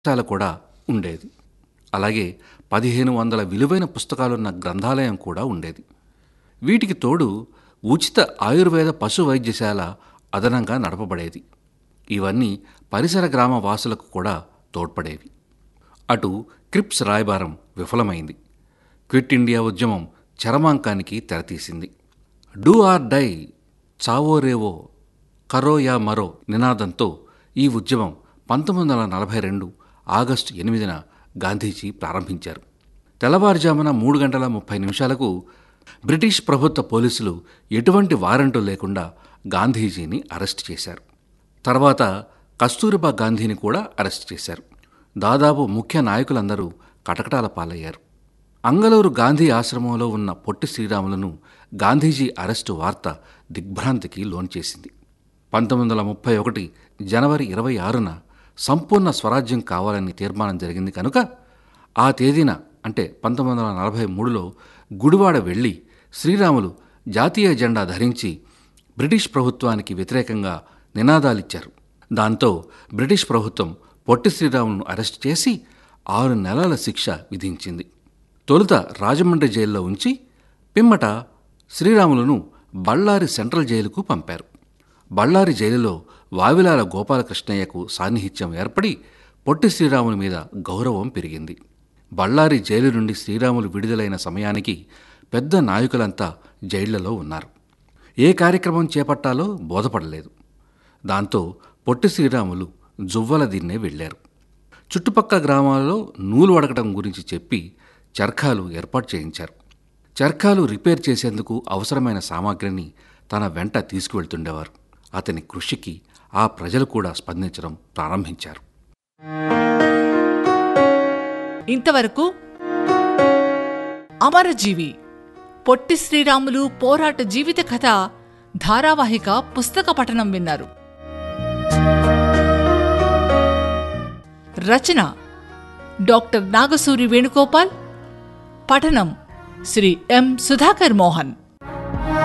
పాఠశాల కూడా ఉండేది అలాగే పదిహేను వందల విలువైన పుస్తకాలున్న గ్రంథాలయం కూడా ఉండేది వీటికి తోడు ఉచిత ఆయుర్వేద పశు వైద్యశాల అదనంగా నడపబడేది ఇవన్నీ పరిసర గ్రామ వాసులకు కూడా తోడ్పడేవి అటు క్రిప్స్ రాయబారం విఫలమైంది క్విట్ ఇండియా ఉద్యమం చరమాంకానికి తెరతీసింది డూ ఆర్ డై చావో రేవో కరో యా మరో నినాదంతో ఈ ఉద్యమం పంతొమ్మిది వందల నలభై రెండు ఆగస్టు ఎనిమిదిన గాంధీజీ ప్రారంభించారు తెల్లవారుజామున మూడు గంటల ముప్పై నిమిషాలకు బ్రిటిష్ ప్రభుత్వ పోలీసులు ఎటువంటి వారెంటు లేకుండా గాంధీజీని అరెస్ట్ చేశారు తర్వాత కస్తూరిబా గాంధీని కూడా అరెస్ట్ చేశారు దాదాపు ముఖ్య నాయకులందరూ కటకటాల పాలయ్యారు అంగలూరు గాంధీ ఆశ్రమంలో ఉన్న పొట్టి శ్రీరాములను గాంధీజీ అరెస్టు వార్త దిగ్భ్రాంతికి లోన్చేసింది పంతొమ్మిది వందల ముప్పై ఒకటి జనవరి ఇరవై ఆరున సంపూర్ణ స్వరాజ్యం కావాలని తీర్మానం జరిగింది కనుక ఆ తేదీన అంటే పంతొమ్మిది వందల నలభై మూడులో గుడివాడ వెళ్ళి శ్రీరాములు జాతీయ జెండా ధరించి బ్రిటిష్ ప్రభుత్వానికి వ్యతిరేకంగా నినాదాలిచ్చారు దాంతో బ్రిటిష్ ప్రభుత్వం పొట్టి శ్రీరాములను అరెస్ట్ చేసి ఆరు నెలల శిక్ష విధించింది తొలుత రాజమండ్రి జైల్లో ఉంచి పిమ్మట శ్రీరాములను బళ్ళారి సెంట్రల్ జైలుకు పంపారు బళ్ళారి జైలులో వావిలాల గోపాలకృష్ణయ్యకు సాన్నిహిత్యం ఏర్పడి పొట్టి శ్రీరాముల మీద గౌరవం పెరిగింది బళ్ళారి జైలు నుండి శ్రీరాములు విడుదలైన సమయానికి పెద్ద నాయకులంతా జైళ్లలో ఉన్నారు ఏ కార్యక్రమం చేపట్టాలో బోధపడలేదు దాంతో పొట్టి శ్రీరాములు జువ్వల దిన్నే వెళ్లారు చుట్టుపక్కల గ్రామాలలో నూలు వడకటం గురించి చెప్పి చర్ఖాలు ఏర్పాటు చేయించారు చర్ఖాలు రిపేర్ చేసేందుకు అవసరమైన సామాగ్రిని తన వెంట తీసుకువెళ్తుండేవారు అతని కృషికి ఆ ప్రజలు కూడా స్పందించడం ప్రారంభించారు ఇంతవరకు అమరజీవి పొట్టి శ్రీరాములు పోరాట జీవిత కథ ధారావాహిక పుస్తక పఠనం విన్నారు రచన డాక్టర్ నాగసూరి వేణుగోపాల్ పఠనం శ్రీ ఎం సుధాకర్ మోహన్